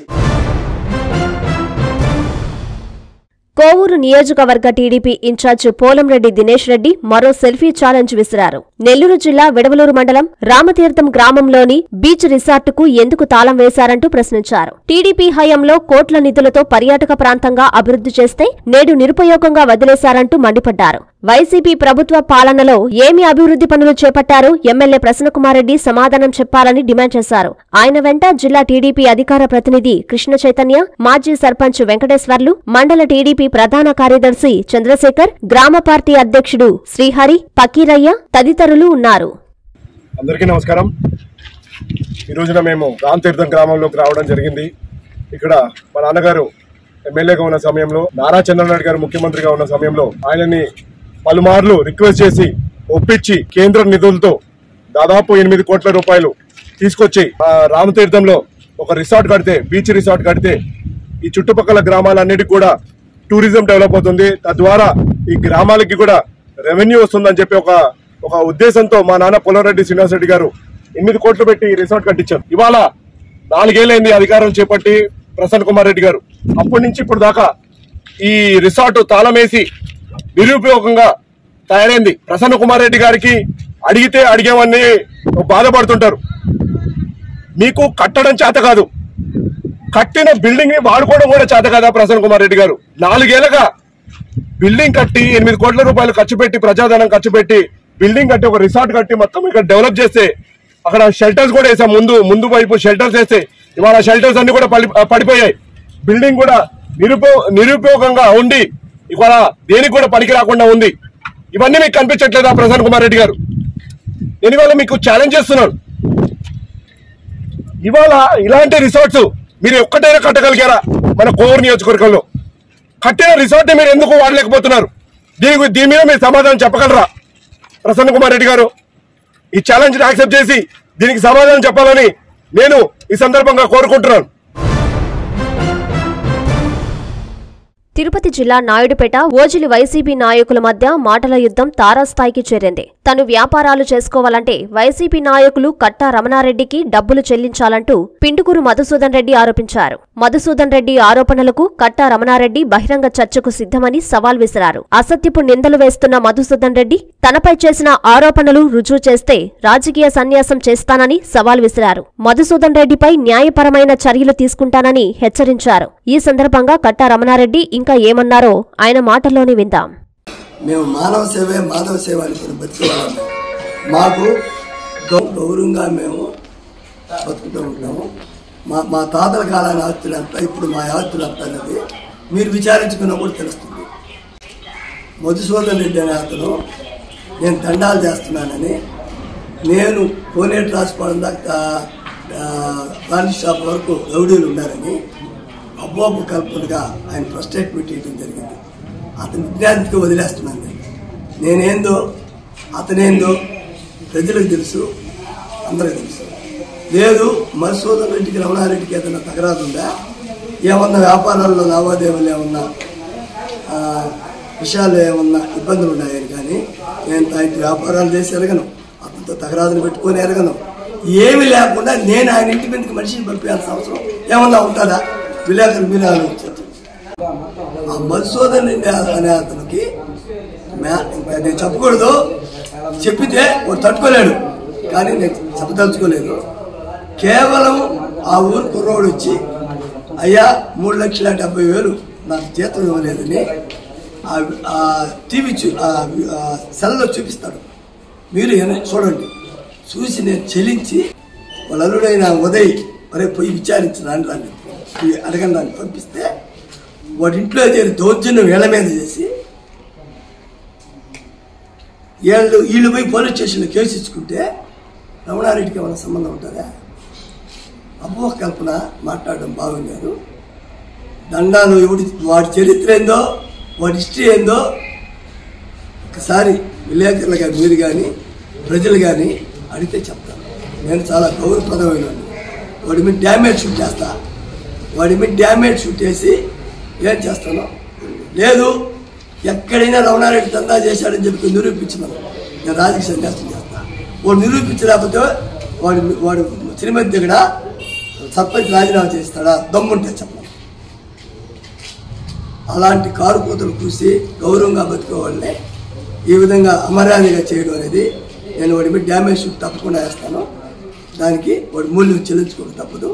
[SPEAKER 1] కోవూరు నియోజకవర్గ టీడీపీ ఇన్ఛార్జ్ పోలంరెడ్డి దినేష్ రెడ్డి మరో సెల్ఫీ ఛాలెంజ్ విసిరారు నెల్లూరు జిల్లా విడవలూరు మండలం రామతీర్థం గ్రామంలోని బీచ్ రిసార్టుకు ఎందుకు తాళం వేశారంటూ ప్రశ్నించారు టీడీపీ హయాంలో కోట్ల నిధులతో పర్యాటక ప్రాంతంగా అభివృద్ధి చేస్తే నేడు నిరుపయోగంగా వదిలేశారంటూ మండిపడ్డారు వైసీపీ ప్రభుత్వ పాలనలో ఏమి అభివృద్ధి పనులు చేపట్టారో ఎమ్మెల్యే ప్రసన్నకుమారెడ్డి సమాధానం చెప్పాలని డిమాండ్ చేశారు ఆయన వెంట జిల్లా టీడీపీ అధికార ప్రతినిధి కృష్ణ చైతన్య మాజీ సర్పంచ్ వెంకటేశ్వర్లు మండల టీడీపీ ప్రధాన కార్యదర్శి చంద్రశేఖర్ గ్రామ పార్టీ అధ్యక్షుడు శ్రీహరి పకీరయ్య తదితరులు ఉన్నారు
[SPEAKER 12] అందరికీ నమస్కారం ఈ రోజున మేము రామతీర్థం గ్రామంలోకి రావడం జరిగింది ఇక్కడ మా నాన్నగారు ఎమ్మెల్యేగా ఉన్న సమయంలో నారా చంద్రనాయుడు గారు ముఖ్యమంత్రిగా ఉన్న సమయంలో ఆయనని పలుమార్లు రిక్వెస్ట్ చేసి ఒప్పించి కేంద్ర నిధులతో దాదాపు ఎనిమిది కోట్ల రూపాయలు తీసుకొచ్చి ఆ రామతీర్థంలో ఒక రిసార్ట్ కడితే బీచ్ రిసార్ట్ కడితే ఈ చుట్టుపక్కల గ్రామాలన్నిటికీ కూడా టూరిజం డెవలప్ అవుతుంది తద్వారా ఈ గ్రామాలకి కూడా రెవెన్యూ వస్తుందని చెప్పి ఒక ఒక ఉద్దేశంతో మా నాన్న పొలరెడ్డి శ్రీనివాస్ రెడ్డి గారు ఎనిమిది కోట్లు పెట్టి ఈ రిసార్ట్ కట్టించారు ఇవాళ నాలుగేళ్ళైంది అధికారం చేపట్టి ప్రసన్న కుమార్ రెడ్డి గారు అప్పటి నుంచి ఇప్పుడు దాకా ఈ రిసార్ట్ తాళమేసి నిరుపయోగంగా తయారైంది ప్రసన్న కుమార్ రెడ్డి గారికి అడిగితే అడిగామని బాధపడుతుంటారు మీకు కట్టడం చేత కాదు కట్టిన బిల్డింగ్ ని వాడుకోవడం కూడా చేత కదా ప్రసన్న కుమార్ రెడ్డి గారు నాలుగేళ్లగా బిల్డింగ్ కట్టి ఎనిమిది కోట్ల రూపాయలు ఖర్చు పెట్టి ప్రజాధనం ఖర్చు పెట్టి బిల్డింగ్ కట్టి ఒక రిసార్ట్ కట్టి మొత్తం ఇక్కడ డెవలప్ చేస్తే అక్కడ షెల్టర్స్ కూడా వేసాం ముందు ముందు వైపు షెల్టర్స్ వేస్తే ఇవాళ షెల్టర్స్ అన్ని కూడా పడి- పడిపోయాయి బిల్డింగ్ కూడా నిరుపో నిరుపయోగంగా ఉండి ఇవాళ దేనికి కూడా పనికి రాకుండా ఉంది ఇవన్నీ మీకు కనిపించట్లేదా ప్రసన్న కుమార్ రెడ్డి గారు నేను ఇవాళ మీకు ఛాలెంజ్ చేస్తున్నాను ఇవాళ ఇలాంటి రిసార్ట్స్ మీరు ఒక్కటైనా కట్టగలిగారా మన కోవూరు నియోజకవర్గంలో కట్టిన రిసార్ట్ మీరు ఎందుకు వాడలేకపోతున్నారు దీని గు- దీని మీద మీరు సమాధానం చెప్పగలరా ప్రసన్న కుమార్ రెడ్డి గారు ఈ ఛాలెంజ్ యాక్సెప్ట్ చేసి దీనికి సమాధానం చెప్పాలని నేను ఈ సందర్భంగా కోరుకుంటున్నాను
[SPEAKER 1] తిరుపతి జిల్లా నాయుడుపేట ఓజిలి వైసీపీ నాయకుల మధ్య మాటల యుద్ధం తారాస్థాయికి చేరింది తను వ్యాపారాలు చేసుకోవాలంటే వైసీపీ నాయకులు కట్టా రమణారెడ్డికి డబ్బులు చెల్లించాలంటూ పిండుకూరు మధుసూదన్ రెడ్డి ఆరోపించారు మధుసూదన్ రెడ్డి ఆరోపణలకు కట్టా రమణారెడ్డి బహిరంగ చర్చకు సిద్ధమని సవాల్ విసిరారు అసత్యపు నిందలు వేస్తున్న మధుసూదన్ రెడ్డి తనపై చేసిన ఆరోపణలు రుజువు చేస్తే రాజకీయ సన్యాసం చేస్తానని సవాల్ విసిరారు మధుసూదన్ రెడ్డిపై న్యాయపరమైన చర్యలు తీసుకుంటానని హెచ్చరించారు ఈ సందర్భంగా కట్టా రమణారెడ్డి ఇంకా ఏమన్నారో ఆయన మాటల్లోనే విందాం
[SPEAKER 13] మేము మానవ సేవే మాధవ సేవ అనుకుని బతికేవాళ్ళం మాకు గౌ- గౌరవంగా మేము బతుకుతూ ఉంటాము మా మా తాతల కాలాన్ని ఆస్తులు ఎంత ఇప్పుడు మా ఆస్తులు ఎంత అనేది మీరు విచారించుకున్నా కూడా తెలుస్తుంది మధుసూదన్ రెడ్డి అనే అతను నేను దండాలు చేస్తున్నానని నేను కోనేటి రాసుకోవడం దాకా పాలిష్ షాప్ వరకు రౌడీలు ఉన్నారని అబ్బోపు కల్పనగా ఆయన ఫస్ట్ స్టేట్మెంట్ ఇవ్వడం జరిగింది అతని విజ్ఞానికి వదిలేస్తున్నాను నేను నేనేందో అతనేందో ప్రజలకు తెలుసు అందరికి తెలుసు లేదు మధుసూదన్ రెడ్డికి రమణారెడ్డికి ఏదైనా తగరాదు ఉందా ఏమన్నా వ్యాపారాల్లో లావాదేవీలు ఏమన్నా ఆ, విషయాలు ఏమన్నా ఇబ్బందులు ఉన్నాయని కానీ నేను ఆయన వ్యాపారాలు చేసి ఎరగను అతనితో తగరాదులు పెట్టుకొని ఎరగను ఏమి లేకుండా నేను ఆయన ఇంటి మీదకి మనిషిని పంపించాల్సిన అవసరం ఏమన్నా ఉంటుందా విలేకరులు మీరు ఆలోచించండి ఆ మధుసూదన్ రెడ్డి అనే అతనికి మ్యా- ఇంకా నేను చెప్పకూడదు చెప్పితే వాడు తట్టుకోలేడు కానీ నేను చెప్పదలుచుకోలేదు కేవలం ఆ ఊరు కుర్రోడు వచ్చి అయ్యా మూడు లక్షల డెబ్బై వేలు నాకు జీతం ఇవ్వలేదని ఆ- ఆ టీవీ చూ ఆ ఆ సెల్లో చూపిస్తాడు మీరు ఏమైనా చూడండి చూసి నేను చెల్లించి వాళ్ళ అల్లుడైన ఉదయ్ మరే పోయి విచారించడానికి రాని పోయి అడగని దాన్ని పంపిస్తే వాడి ఇంట్లో చేరి దౌర్జన్యం వీళ్ళ మీద చేసి వీళ్ళు వీళ్ళు పోయి పోలీస్ స్టేషన్లో కేసు ఇచ్చుకుంటే రమణారెడ్డికి ఏమైనా సంబంధం ఉంటుందా అబ్బో కల్పన మాట్లాడడం బాగుండేది దండాలు ఎవడి వాడి చరిత్ర ఏందో వాడి హిస్టరీ ఏందో ఒకసారి విలేకరులుగా మీరు కానీ ప్రజలు కానీ అడిగితే చెప్తాను నేను చాలా గౌరవప్రదమైన వాడిని. వాడి మీద డ్యామేజ్ షూట్ చేస్తా వాడి మీద డ్యామేజ్ షూట్ చేసి ఏం చేస్తాను లేదు ఎక్కడైనా రమణారెడ్డి దందా చేశాడని చెప్పి నిరూపించినాను నేను రాజకీయ సన్యాసం చేస్తా వాడు నిరూపించలేకపోతే వాడు వాడు శ్రీమతి దగ్గర సర్పంచ్ రాజీనామా చేస్తాడా దమ్ముంటే చెప్పండి అలాంటి కారు కూతురు చూసి గౌరవంగా బతికే వాళ్ళని ఈ విధంగా అమర్యాదగా చేయడం అనేది నేను వాడి మీద డ్యామేజ్ షూట్ తప్పకుండా వేస్తాను దానికి వాడి మూల్యం చెల్లించుకోవడం తప్పదు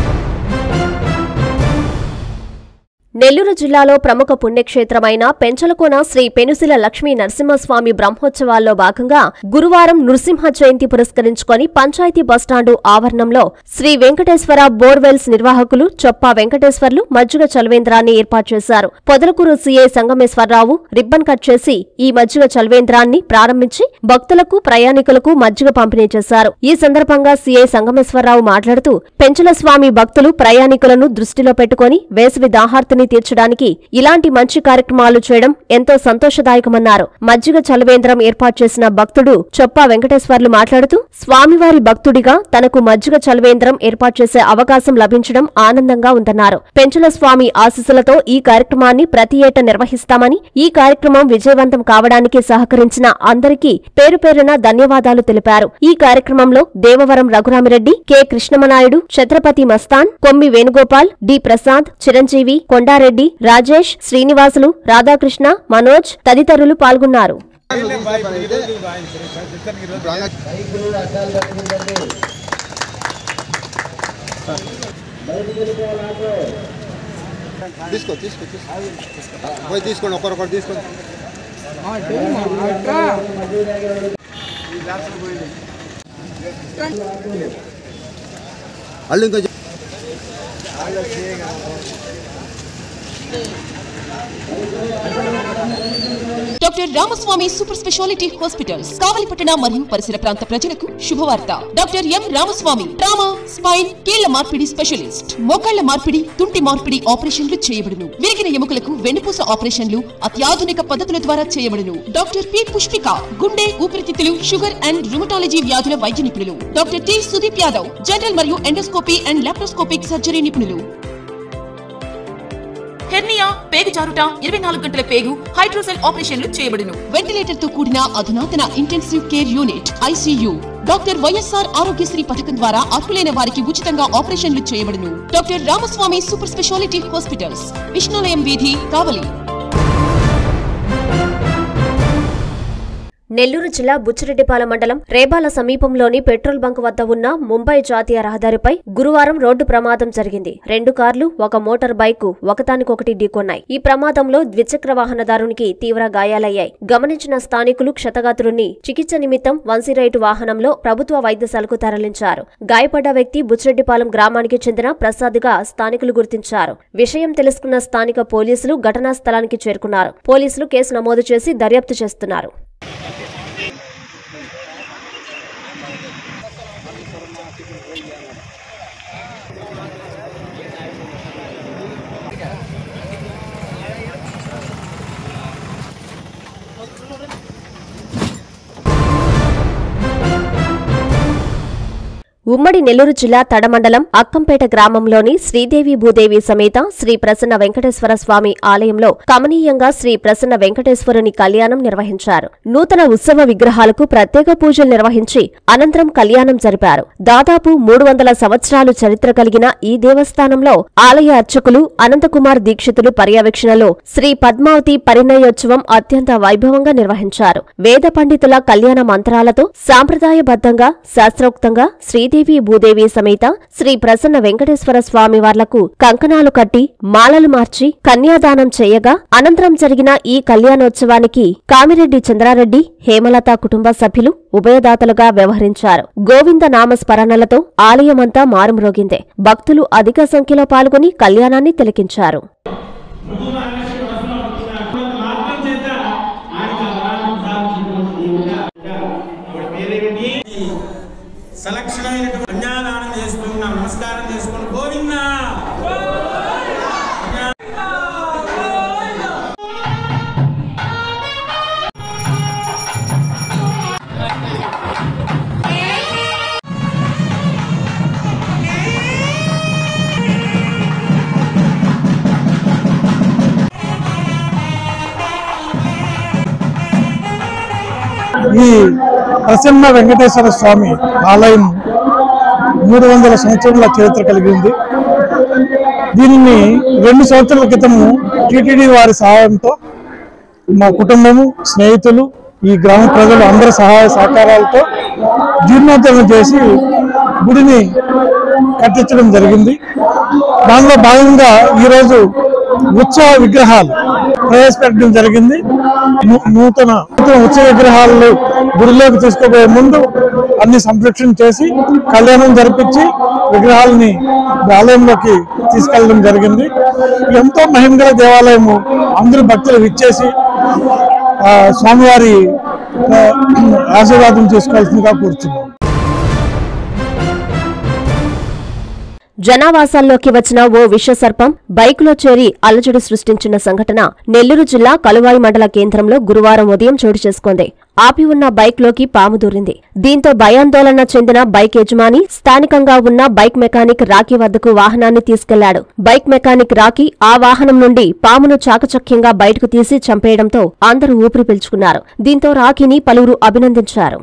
[SPEAKER 1] నెల్లూరు జిల్లాలో ప్రముఖ పుణ్యక్షేత్రమైన పెంచలకోన శ్రీ పెనుసిల లక్ష్మీ నరసింహస్వామి బ్రహ్మోత్సవాల్లో భాగంగా గురువారం నృసింహ జయంతి పురస్కరించుకొని పంచాయతీ బస్టాండు ఆవరణంలో శ్రీ వెంకటేశ్వర బోర్వెల్స్ నిర్వాహకులు చొప్పా వెంకటేశ్వర్లు మజ్జిగ చలవేంద్రాన్ని ఏర్పాటు చేశారు Podalakuru CI Sangameswararao ribbon cut చేసి ఈ మజ్జిగ చలవేంద్రాన్ని ప్రారంభించి భక్తులకు ప్రయాణికులకు మజ్జిగ పంపిణీ చేశారు ఈ సందర్భంగా సీఐ సంగమేశ్వరరావు మాట్లాడుతూ పెంచుల స్వామి భక్తులు ప్రయాణికులను దృష్టిలో పెట్టుకుని వేసవి దాహార్తిని తీర్చడానికి ఇలాంటి మంచి కార్యక్రమాలు చేయడం ఎంతో సంతోషదాయకమన్నారు మజ్జిగ చలవేంద్రం ఏర్పాటు చేసిన భక్తుడు చొప్పా వెంకటేశ్వర్లు మాట్లాడుతూ స్వామివారి భక్తుడిగా తనకు మజ్జిగ చలవేంద్రం ఏర్పాటు చేసే అవకాశం లభించడం ఆనందంగా ఉందన్నారు పెంచుల స్వామి ఆశీస్సులతో ఈ కార్యక్రమాన్ని ప్రతి ఏటా నిర్వహిస్తామని ఈ కార్యక్రమం విజయవంతం కావడానికి సహకరించిన అందరికీ పేరు పేరున ధన్యవాదాలు తెలిపారు ఈ కార్యక్రమంలో దేవవరం రఘురామిరెడ్డి కె కృష్ణమనాయుడు ఛత్రపతి మస్తాన్ కొమ్మి వేణుగోపాల్ డి ప్రసాద్ చిరంజీవి కొండారెడ్డి రాజేష్ శ్రీనివాసులు రాధాకృష్ణ మనోజ్ తదితరులు పాల్గొన్నారు
[SPEAKER 14] తీసుకో తీసుకో తీసుకో పోయి తీసుకోండి ఒకరొకరు తీసుకోండి అల్లు ఇంకా
[SPEAKER 15] doctor Ramaswamy super speciality hospitals కావలిపట్టణ మరియు పరిసర ప్రాంత ప్రజలకు శుభవార్త doctor M Ramaswamy trauma spine కీళ్ల మార్పిడి స్పెషలిస్ట్ మోకాళ్ల మార్పిడి తుంటి మార్పిడి ఆపరేషన్లు చేయబడును విరిగిన ఎముకలకు వెన్నుపూస ఆపరేషన్లు అత్యాధునిక పద్ధతుల ద్వారా చేయబడును డాక్టర్ పి పుష్పిక గుండె ఊపిరితిత్తులు షుగర్ అండ్ రుమటాలజీ వ్యాధుల వైద్య నిపుణులు doctor T Sudeep Yadav general మరియు ఎండోస్కోపీ అండ్ లాప్రోస్కోపిక్ సర్జరీ నిపుణులు హెర్నియా పేగు జారుట ఇరవై నాలుగు గంటల పేగు హైడ్రోసెల్ ఆపరేషన్లు చేయబడును వెంటిలేటర్ తో కూడిన అధునాతన intensive care unit ICU doctor YSR Aarogyasri పథకం ద్వారా అర్హులైన వారికి ఉచితంగా ఆపరేషన్లు చేయబడును doctor Ramaswamy super speciality hospitals Vishnulayam వీధి కావలి
[SPEAKER 1] నెల్లూరు జిల్లా బుచ్చిరెడ్డిపాలెం మండలం రేబాల సమీపంలోని పెట్రోల్ బంక్ వద్ద ఉన్న ముంబై జాతీయ రహదారిపై గురువారం రోడ్డు ప్రమాదం జరిగింది రెండు కార్లు ఒక మోటార్ బైక్ ఒకదానికొకటి ఢీకొన్నాయి ఈ ప్రమాదంలో ద్విచక్ర వాహనదారునికి తీవ్ర గాయాలయ్యాయి గమనించిన స్థానికులు క్షతగాత్రుణ్ణి చికిత్స నిమిత్తం వన్సీరైట్ వాహనంలో ప్రభుత్వ వైద్యశాలకు తరలించారు గాయపడ్డ వ్యక్తి బుచ్చిరెడ్డిపాలెం గ్రామానికి చెందిన ప్రసాద్గా స్థానికులు గుర్తించారు విషయం తెలుసుకున్న స్థానిక పోలీసులు ఘటనా స్థలానికి చేరుకున్నారు పోలీసులు కేసు నమోదు చేసి దర్యాప్తు చేస్తున్నారు ఉమ్మడి నెల్లూరు జిల్లా తడమండలం అక్కంపేట గ్రామంలోని శ్రీదేవి భూదేవి సమేత శ్రీ ప్రసన్న వెంకటేశ్వర స్వామి ఆలయంలో కమనీయంగా శ్రీ ప్రసన్న వెంకటేశ్వరుని కళ్యాణం నిర్వహించారు నూతన ఉత్సవ విగ్రహాలకు ప్రత్యేక పూజలు నిర్వహించి అనంతరం కళ్యాణం జరిపారు దాదాపు మూడు వందల సంవత్సరాలు చరిత్ర కలిగిన ఈ దేవస్థానంలో ఆలయ అర్చకులు అనంతకుమార్ దీక్షితులు పర్యవేక్షణలో శ్రీ పద్మావతి పరిణయోత్సవం అత్యంత వైభవంగా నిర్వహించారు వేద పండితుల కళ్యాణ మంత్రాలతో సాంప్రదాయబద్ధంగా శాస్త్రోక్తంగా శ్రీదేవి భూదేవి సమేత శ్రీ ప్రసన్న వెంకటేశ్వర స్వామి వార్లకు కంకణాలు కట్టి మాలలు మార్చి కన్యాదానం చేయగా అనంతరం జరిగిన ఈ కళ్యాణోత్సవానికి కామిరెడ్డి చంద్రారెడ్డి హేమలత కుటుంబ సభ్యులు ఉభయదాతలుగా వ్యవహరించారు గోవింద నామస్మరణలతో ఆలయమంతా మారుమ్రోగిందే భక్తులు అధిక సంఖ్యలో పాల్గొని కళ్యాణాన్ని తిలకించారు
[SPEAKER 16] సెలక్షన్ అయినటువంటి కన్యాదానం చేసుకుంటున్నాం నమస్కారం చేసుకుని గోవిందా
[SPEAKER 5] ఈ ప్రసన్న వెంకటేశ్వర స్వామి ఆలయం మూడు వందల సంవత్సరాల చరిత్ర కలిగి ఉంది దీనిని రెండు సంవత్సరాల క్రితము టిటిడి వారి సహాయంతో మా కుటుంబము స్నేహితులు ఈ గ్రామ ప్రజలు అందరి సహాయ సహకారాలతో జీర్ణోద్ధరణ చేసి గుడిని కట్టించడం జరిగింది దానిలో భాగంగా ఈరోజు ఉత్సవ విగ్రహాలు ప్రవేశపెట్టడం జరిగింది నూ- నూతన నూతన ఉత్సవ విగ్రహాలు గుడిలోకి తీసుకుపోయే ముందు అన్ని సంరక్షణ చేసి కళ్యాణం జరిపించి విగ్రహాలని ఆలయంలోకి తీసుకెళ్ళడం జరిగింది ఎంతో మహిమగల దేవాలయము అందరూ భక్తులు విచ్చేసి ఆ, స్వామివారి ఆ, ఆశీర్వాదం చేసుకోవాల్సిందిగా కూర్చున్నాం
[SPEAKER 1] జనావాసాల్లోకి వచ్చిన ఓ విషసర్పం బైకులో చేరి అలజడి సృష్టించిన సంఘటన నెల్లూరు జిల్లా కలువాయి మండల కేంద్రంలో గురువారం ఉదయం చోటు చేసుకుంది ఆపి ఉన్న బైక్లోకి పాము దూరింది దీంతో భయాందోళన చెందిన బైక్ యజమాని స్థానికంగా ఉన్న బైక్ మెకానిక్ రాకీ వద్దకు వాహనాన్ని తీసుకెళ్లాడు బైక్ మెకానిక్ రాకీ ఆ వాహనం నుండి పామును చాకచక్యంగా బయటకు తీసి చంపేయడంతో అందరూ ఊపిరి పీల్చుకున్నారు దీంతో రాకీని పలువురు అభినందించారు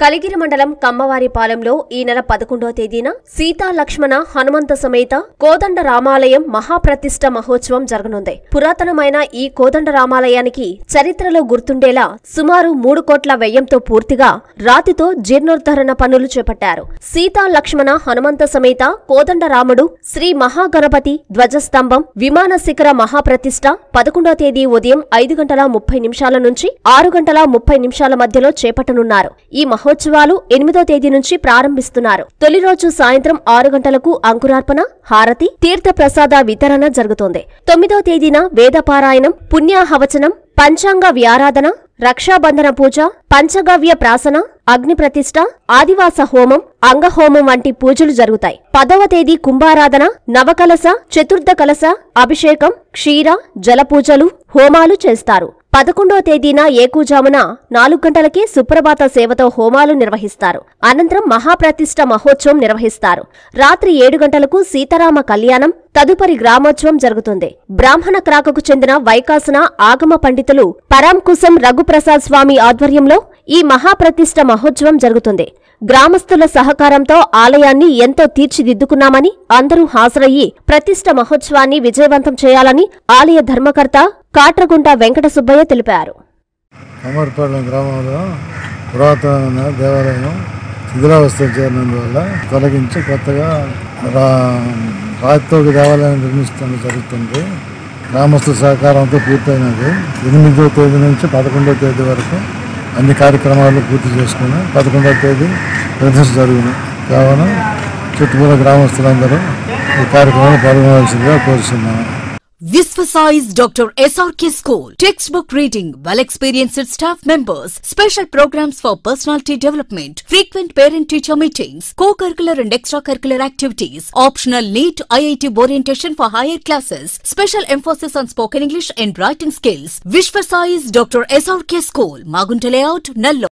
[SPEAKER 1] కలిగిరి మండలం కమ్మవారిపాలెంలో ఈ నెల పదకొండవ తేదీన సీతా లక్ష్మణ హనుమంత సమేత కోదండ రామాలయం మహాప్రతిష్ఠ మహోత్సవం జరగనుంది పురాతనమైన ఈ కోదండ రామాలయానికి చరిత్రలో గుర్తుండేలా సుమారు మూడు కోట్ల వ్యయంతో పూర్తిగా రాతితో జీర్ణోద్ధరణ పనులు చేపట్టారు సీతా లక్ష్మణ హనుమంత సమేత కోదండ రాముడు శ్రీ మహాగణపతి ధ్వజస్తంభం విమాన శిఖర మహాప్రతిష్ఠ పదకొండవ తేదీ ఉదయం ఐదు గంటల ముప్పై నిమిషాల నుంచి ఆరు గంటల ముప్పై నిమిషాల మధ్యలో చేపట్టనున్నారు ఈ మహోత్సవాలు ఎనిమిదో తేదీ నుంచి ప్రారంభిస్తున్నారు తొలి రోజు సాయంత్రం ఆరు గంటలకు అంకురార్పణ హారతి తీర్థ ప్రసాద వితరణ జరుగుతోంది తొమ్మిదో తేదీన వేదపారాయణం పుణ్యాహవచనం పంచాంగ వ్యారాధన రక్షాబంధన పూజ పంచగవ్య ప్రాసన అగ్ని ప్రతిష్ఠ ఆదివాస హోమం అంగహోమం వంటి పూజలు జరుగుతాయి పదవ తేదీ కుంభారాధన నవకలస చతుర్థ కలస అభిషేకం క్షీర జల పూజలు హోమాలు చేస్తారు పదకొండవ తేదీన ఏకూజామున నాలుగు గంటలకే సుప్రభాత సేవతో హోమాలు నిర్వహిస్తారు అనంతరం మహాప్రతిష్ఠ మహోత్సవం నిర్వహిస్తారు రాత్రి ఏడు గంటలకు సీతారామ కళ్యాణం తదుపరి గ్రామోత్సవం జరుగుతుంది బ్రాహ్మణ క్రాకకు చెందిన వైకాసన ఆగమ పండితులు పరాంకుశం రఘుప్రసాద్ స్వామి ఆధ్వర్యంలో ఈ మహాప్రతిష్ఠ మహోత్సవం జరుగుతుంది గ్రామస్తుల సహకారంతో ఆలయాన్ని ఎంతో తీర్చిదిద్దుకున్నామని అందరూ హాజరయ్యి ప్రతిష్ఠ మహోత్సవాన్ని విజయవంతం చేయాలని ఆలయ ధర్మకర్త కాట్రగుంట వెంకట సుబ్బయ్య తెలిపారు
[SPEAKER 17] అమర్పాలెం గ్రామంలో పురాతన దేవాలయం శిథిలావస్థ చేరినందువల్ల తొలగించి కొత్తగా రా రాతితో ఒక దేవాలయం నిర్మిస్తున్న జరుగుతుంది గ్రామస్తుల సహకారంతో పూర్తయినది ఎనిమిదో తేదీ నుంచి పదకొండో తేదీ వరకు అన్ని కార్యక్రమాలు పూర్తి చేసుకుని పదకొండవ తేదీ ప్రదర్శన జరుగును కావున చుట్టుపక్కల గ్రామస్తులందరూ ఈ కార్యక్రమంలో పాల్గొనవలసిందిగా కోరుతున్నాను
[SPEAKER 18] Visvasize Dr. SRK School. Textbook reading, well experienced staff members, special programs for personality development, frequent parent teacher meetings, co curricular and extracurricular activities, optional NEET IIT orientation for higher classes, special emphasis on spoken English and writing skills. Visvasize Dr. SRK School, Magunta Layout, Nallo.